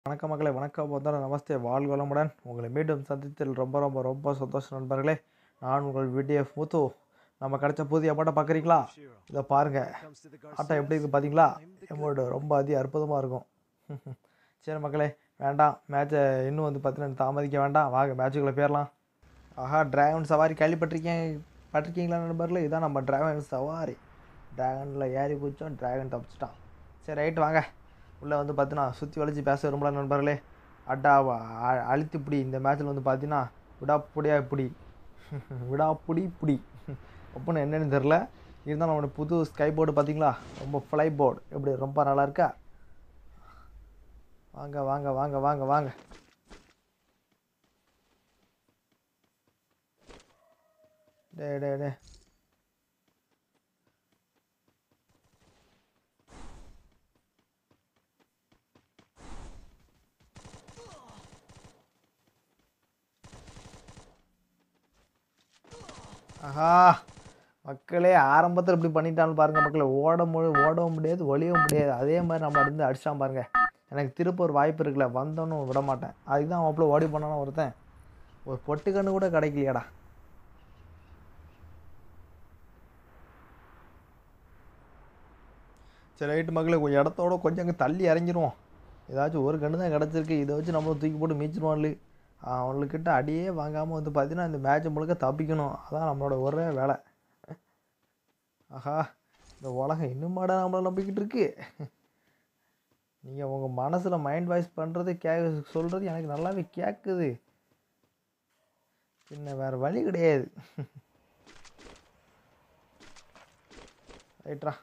வணக்கம் மக்களே வணக்கம் வந்தனம் நமஸ்தே வாழ்க வளமுடன் உங்களை மீண்டும் சந்தித்ததில் ரொம்ப ரொம்ப ரொம்ப சந்தோஷம் நண்பர்களே நான் உங்கள் விடிஎஃப் முத்து நம்ம கிடைச்ச புதிய அம்மாட்ட பார்க்குறீங்களா இதை பாருங்கள் ஆட்டம் எப்படி இருக்குது பார்த்தீங்களா எமோடு ரொம்ப அதி அற்புதமாக இருக்கும் சரி மக்களே வேண்டாம் மேட்சை இன்னும் வந்து பார்த்தீங்கன்னா தாமதிக்க வேண்டாம் வாங்க மேட்சுக்குள்ளே போயிடலாம் ஆஹா டிராகன் சவாரி கேள்விப்பட்டிருக்கேன் பட்டிருக்கீங்களா நண்பர்களே இதான் நம்ம டிராகன் சவாரி டிராகனில் ஏறி குதிச்சோம் டிராகன் தப்பிச்சிட்டான் சரி ரைட்டு வாங்க உள்ளே வந்து பார்த்தீங்கன்னா சுற்றி வளைச்சி பேச விரும்பல நண்பர்களே அட்டா அ- அழுத்தி பிடி இந்த மேட்ச்சில் வந்து பார்த்தீங்கன்னா விடாப்புடியா இப்படி விடாப்புடி பிடி அப்படின்னு என்னன்னு தெரில இருந்தாலும் நம்மளோட புது ஸ்கை போர்டு பார்த்தீங்களா ரொம்ப ஃப்ளை போர்டு எப்படி ரொம்ப நல்லா இருக்கா வாங்க வாங்க வாங்க வாங்க வாங்க டே டே டே ஆஹா மக்களே ஆரம்பத்தில் இப்படி பண்ணிட்டான்னு பாருங்க மக்களே ஓட மு ஓடவும் முடியாது ஒளியவும் முடியாது அதே மாதிரி நம்ம இருந்து அடிச்சான் பாருங்க எனக்கு திருப்ப ஒரு வாய்ப்பு இருக்குல்ல வந்தோன்னு விட மாட்டேன் அதுக்கு தான் அவ்வளோ ஓடி பண்ணான ஒருத்தன் ஒரு பொட்டுக்கண்ணு கூட கிடைக்கலையாடா சரி ரைட்டு மக்களே கொஞ்சம் இடத்தோட கொஞ்சம் அங்கே தள்ளி இறங்கிடுவோம் ஏதாச்சும் ஒரு கன்று தான் கிடச்சிருக்கு இதை வச்சு நம்மளை தூக்கி போட்டு மீச்சிருவான்லு அவனுக்கிட்ட அடியே வாங்காமல் வந்து பார்த்தீங்கன்னா இந்த மேட்ச் முழுக்க தப்பிக்கணும் அதான் நம்மளோட ஒரே வேலை ஆஹா இந்த உலகம் இன்னுமாடா நம்மளை நம்பிக்கிட்டு இருக்கு நீங்கள் உங்கள் மனசில் மைண்ட் வாய்ஸ் பண்ணுறது கே சொல்கிறது எனக்கு நல்லாவே கேட்குது பின்ன வேறு வழி கிடையாது ரைட்ரா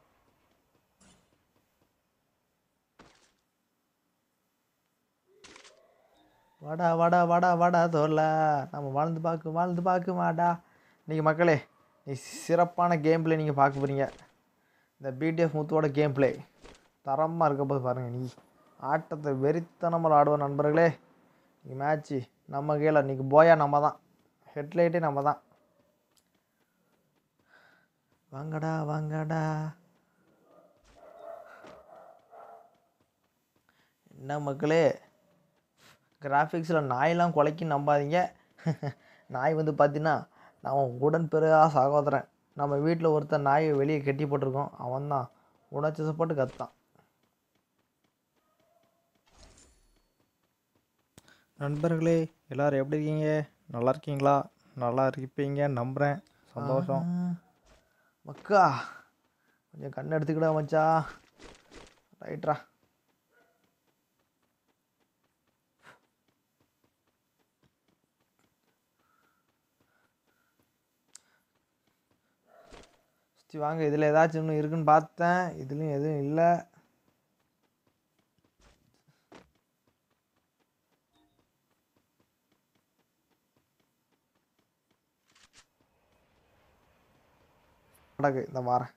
வாடா வாடா வாடா வாடா தோல்ல நம்ம வாழ்ந்து பார்க்கு வாழ்ந்து பார்க்கு வாடா இன்றைக்கி மக்களே நீ சிறப்பான கேம் பிளே நீங்கள் பார்க்க போகிறீங்க இந்த பிடிஎஃப் முத்துவோட கேம் பிளே தரமாக இருக்க போது பாருங்கள் நீ ஆட்டத்தை வெறித்தனமாக ஆடுவோம் நண்பர்களே நீ மேட்ச்சு நம்ம கீழே இன்றைக்கி போயா நம்ம தான் ஹெட்லைட்டே நம்ம தான் வாங்கடா வாங்கடா என்ன மக்களே கிராஃபிக்ஸில் நாயெல்லாம் கொலைக்கி நம்பாதீங்க நாய் வந்து பார்த்தீங்கன்னா நான் உடன்பிறகா சகோதரன் நம்ம வீட்டில் ஒருத்தன் நாயை வெளியே கட்டி போட்டிருக்கோம் அவன் தான் உணர்ச்சி கத்தான் நண்பர்களே எல்லோரும் எப்படி இருக்கீங்க நல்லா இருக்கீங்களா நல்லா இருப்பீங்க நம்புகிறேன் சந்தோஷம் மக்கா கொஞ்சம் கண் எடுத்துக்கிடா மச்சா ரைட்ரா சுற்றி வாங்க இதில் ஏதாச்சும் இன்னும் இருக்குன்னு பார்த்தேன் இதுலேயும் எதுவும் இல்லை அடகு இந்த வாரேன்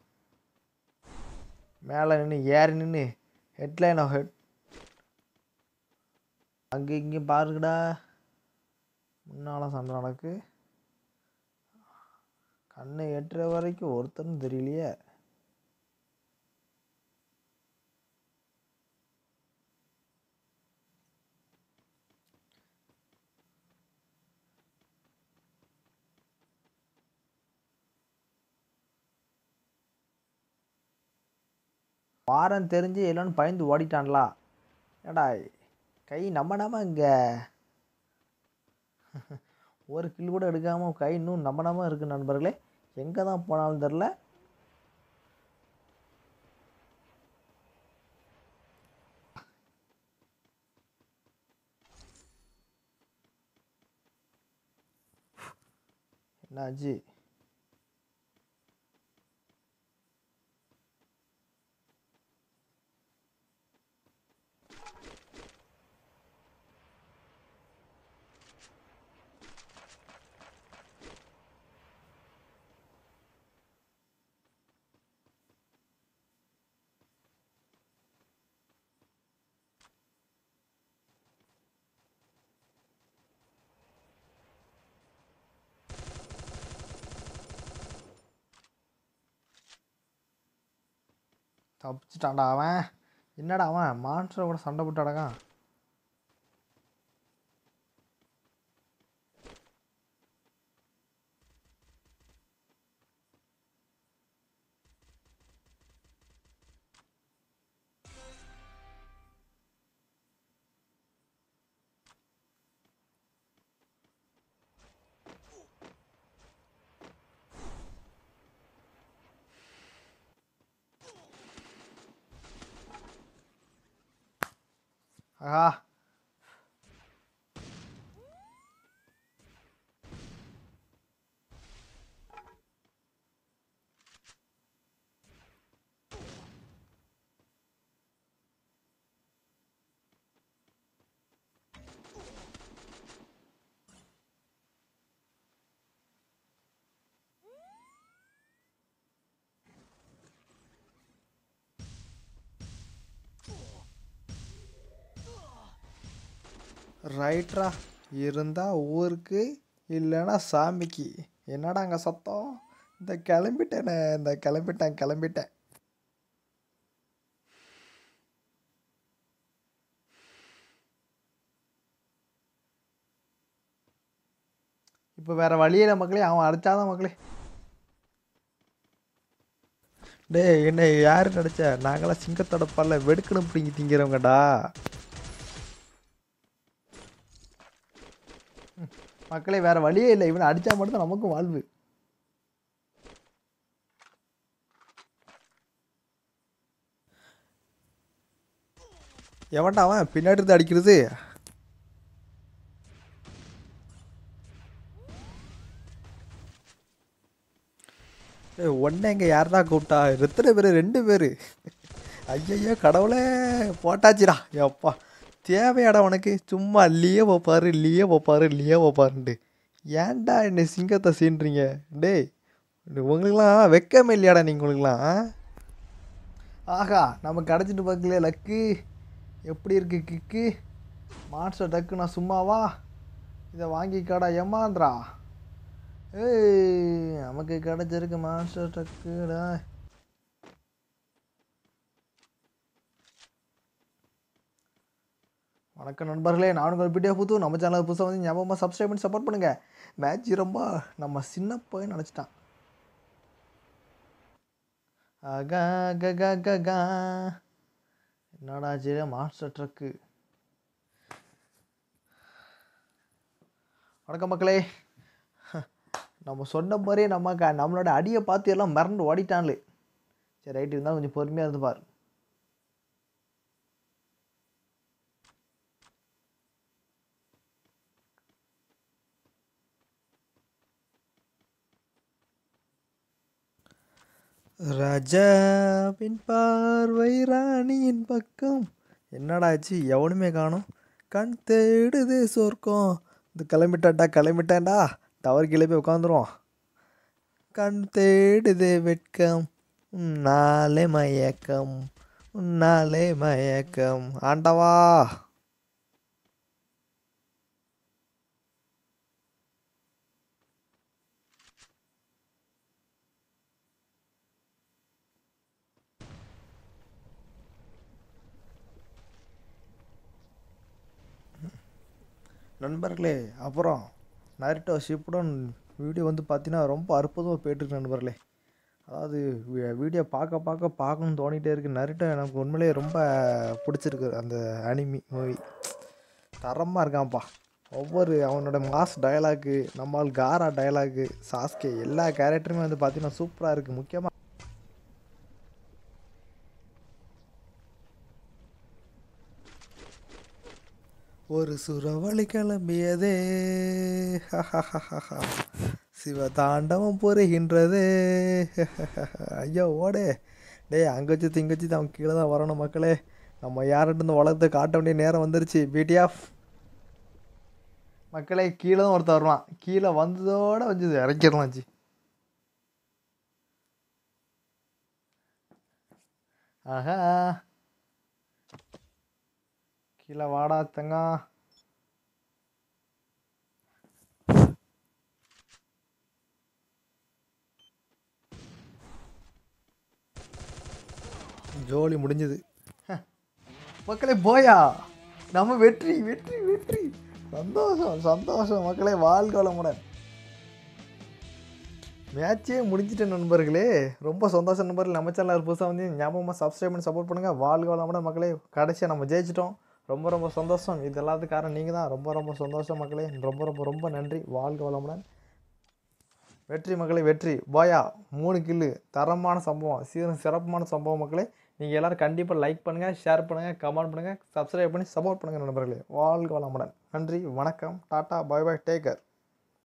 மேலே நின்று ஏறி நின்று ஹெட்லைன் ஹெட் அங்கே இங்கேயும் பாருங்கடா முன்னால் சண்டை நடக்கு கண்ணை எட்டுற வரைக்கும் ஒருத்தனும் தெரியலையே வாரம் தெரிஞ்சு எல்லாரும் பயந்து ஓடிட்டான்லா ஏடா கை நம்பனாம இங்கே ஒரு கில் கூட எடுக்காமல் கை இன்னும் நம்பனாம இருக்கு நண்பர்களே எங்கே தான் போனாலும் தெரில என்னாச்சு தப்பிச்சிட்டான்டா அவன் என்னடா அவன் மான்ஸ்டர் கூட சண்டை போட்டு அடக்கான் ஆஹா ரைட்ரா இருந்தா ஊருக்கு இல்லைன்னா சாமிக்கு என்னடா அங்கே சத்தம் இந்த கிளம்பிட்டேனே இந்த கிளம்பிட்டேன் கிளம்பிட்டேன் இப்போ வேற வழியில மக்களே அவன் அடிச்சாதான் மக்களே டேய் என்ன யாரு நடிச்ச நாங்களாம் சிங்கத்தோட பல்ல வெடுக்கணும் பிடிங்கி திங்கிறவங்கடா ம், மக்களே வேற வழியே இல்லை இவனை அடிச்சா மட்டும்தான் நமக்கும் வாழ்வு எவன்டா அவன் பின்னாடி இருந்து அடிக்கிறது ஏய் ஒன்னே இங்கே யாரா கூப்பிட்டா எத்தனை பேர் ரெண்டு பேர் ஐயையோ கடவுளே போட்டாச்சுடா எப்பா தேவையாடா உனக்கு சும்மா இல்லையே போப்பாரு இல்லையே போப்பாரு இல்லையே போப்பாருன்ட்டு ஏன்டா என்னை சிங்கத்தை சீன்றீங்க டேய் உங்களுக்குலாம் வெக்கமே இல்லையாடா நீங்கள் உங்களுக்குலாம் ஆ? ஆஹா நம்ம கிடச்சிட்டு பார்க்கலையே லக்கு எப்படி இருக்கு கிக்கு மான்ஸ்டர் டக்கு நான் சும்மாவா இதை வாங்கிக்காடா ஏமாந்திரா ஏய் நமக்கு கிடச்சிருக்கு மான்ஸ்டர் டக்குடா வணக்கம் நண்பர்களே நானும் உங்கள் வீடியோ புது நம்ம சேனல் புதுசாக வந்து ஞாபகமாக சப்ஸ்கிரைப் பண்ணி சப்போர்ட் பண்ணுங்கள் மேட்ச் ரொம்ப நம்ம சின்ன பையன் நினச்சிட்டான் அகா ககா ககா என்னடா சரி மாஸ்டர் ட்ரக்கு வணக்கம் மக்களே நம்ம சொன்ன மாதிரியே நம்ம க நம்மளோட அடியை பார்த்து எல்லாம் மறந்து ஓடிட்டான்லே சரி ரைட் இருந்தால் கொஞ்சம் பொறுமையாக இருந்து பாரு ராஜாவின் பார்வை ராணியின் பக்கம் என்னடா ஆச்சு எவனுமே காணும் கண் தேடுது சொர்க்கம் இந்த கிளம்பிட்டான்டா கிளம்பிட்டான்டா டவர் கீழே போய் உட்காந்துருவோம் கண் தேடுது வெட்கம் உன்னாலே மயக்கம் உன்னாலே மயக்கம் ஆண்டவா நண்பர்களே அப்புறம் நரிட்டோ ஷிப்புடன் வீடியோ வந்து பார்த்தீங்கன்னா ரொம்ப அற்புதமாக போயிட்டுருக்கு நண்பர்களே அதாவது வி- வீடியோ பார்க்க பார்க்க பார்க்கணும்னு தோணிகிட்டே இருக்குது நரிட்டோ எனக்கு உண்மையிலேயே ரொம்ப பிடிச்சிருக்கு அந்த அனிமி மூவி தரமாக இருக்கான்ப்பா ஒவ்வொரு அவனோட மாஸ் டயலாக்கு நம்மால் காரா டயலாக்கு சாஸ்கே எல்லா கேரக்டருமே வந்து பார்த்தீங்கன்னா சூப்பராக இருக்குது முக்கியமாக ஒரு சுறவழி கிளம்பியதே சிவதாண்டவம் புரிகின்றதே ஐயோ ஓடே டேய் அங்கே வச்சு திங்க வச்சு அவன் கீழே தான் வரணும் மக்களே நம்ம யார்கிட்ட இந்த உலகத்தை காட்ட வேண்டிய நேரம் வந்துருச்சு பிடிஎஃப் மக்களே கீழே தான் ஒருத்தர் வருவான் கீழே வந்ததோட வந்து இறக்கிடலாம் ஜி ஆஹா கீழே வாடா தங்கா ஜோலி முடிஞ்சது ஹ. மக்களே போயா நம்ம வெற்றி வெற்றி வெற்றி சந்தோஷம் சந்தோஷம் மக்களே வாழ்க வளமுடன் மேட்சே முடிஞ்சிட்ட நண்பர்களே ரொம்ப சந்தோஷம் நண்பர்கள் நம்ம சேனல் புதுசாக வந்து ஞாபகமாக சப்ஸ்கிரைப் பண்ணி சப்போர்ட் பண்ணுங்கள் வாழ்க வளமுடன் மக்களே கடைசியாக நம்ம ஜெயிச்சிட்டோம் ரொம்ப ரொம்ப சந்தோஷம் இது எல்லாத்துக்கும் காரணம் நீங்கள் தான் ரொம்ப ரொம்ப சந்தோஷம் மக்களே ரொம்ப ரொம்ப ரொம்ப நன்றி வாழ்க வளமுடன் வெற்றி மக்களை வெற்றி பாயா மூணு கில்லு தரமான சம்பவம் சீரும் சிறப்பான சம்பவம் மக்களே நீங்கள் எல்லோரும் கண்டிப்பாக லைக் பண்ணுங்கள் ஷேர் பண்ணுங்கள் கமெண்ட் பண்ணுங்கள் சப்ஸ்கிரைப் பண்ணி சப்போர்ட் பண்ணுங்கள் நண்பர்களே வாழ்க வளமுடன் நன்றி வணக்கம் டாட்டா பாய் பாய் டேக்கர்